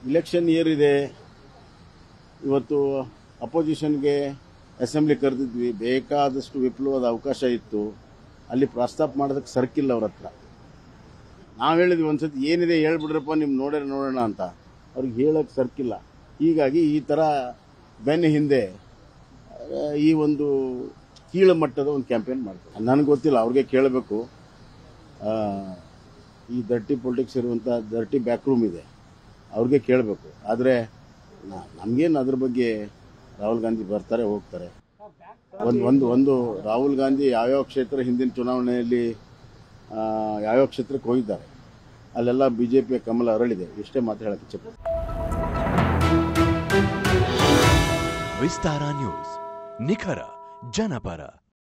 election year ಇದೆ ಇವತ್ತು ಅಪೋಸಿಷನ್ಗೆ assembly ಕರೆದಿದ್ವಿ ಬೇಕಾದಷ್ಟು ವಿಪ್ಲವದ ಅವಕಾಶ ಇತ್ತು ಅಲ್ಲಿ ಪ್ರಸ್ತಾಪ ಮಾಡೋದಕ್ಕೆ ಸರ್ಕಿಲ್ಲ ಅವ್ರ ಹತ್ರ ನಾವು ಹೇಳಿದ್ವಿ ಒಂದ್ಸತಿ ಏನಿದೆ ಹೇಳ್ಬಿಡ್ರಪ್ಪ ನಿಮ್ ನೋಡ್ಯಾರ ನೋಡೋಣ ಅಂತ ಅವ್ರಿಗೆ ಹೇಳಕ್ ಸರ್ಕಿಲ್ಲ ಹೀಗಾಗಿ ಈ ತರ ಬೆನ್ನ ಹಿಂದೆ ಆ, ಈ ಒಂದು ಕೀಳು ಮಟ್ಟದ ಒಂದು ಕ್ಯಾಂಪೇನ್ ಮಾಡ್ತಾರೆ ನನಗೆ ಗೊತ್ತಿಲ್ಲ ಅವ್ರಿಗೆ ಕೇಳಬೇಕು ಈ ದರ್ಟಿ ಪೊಲಿಟಿಕ್ಸ್ ಇರುವಂಥ ದರ್ಟಿ ಬ್ಯಾಕ್ ರೂಮ್ ಇದೆ ಅವ್ರಿಗೆ ಕೇಳಬೇಕು ಆದರೆ ನಮಗೇನು ಅದ್ರ ಬಗ್ಗೆ ರಾಹುಲ್ ಗಾಂಧಿ ಬರ್ತಾರೆ ಹೋಗ್ತಾರೆ ಒಂದು ಒಂದು ಒಂದು ರಾಹುಲ್ ಗಾಂಧಿ ಯಾವ್ಯಾವ ಕ್ಷೇತ್ರ ಹಿಂದಿನ ಚುನಾವಣೆಯಲ್ಲಿ ಆ, ಯಾವ್ಯಾವ ಕ್ಷೇತ್ರಕ್ಕೆ ಹೋಗಿದ್ದಾರೆ ಅಲ್ಲೆಲ್ಲ ಬಿಜೆಪಿಯ ಕಮಲ ಅರಳಿದೆ ಇಷ್ಟೇ ಮಾತು ಹೇಳಕ್ಕೆ ಇಚ್ಛೆ ವಿಸ್ತಾರ ನ್ಯೂಸ್ ನಿಖರ ಜನಪರ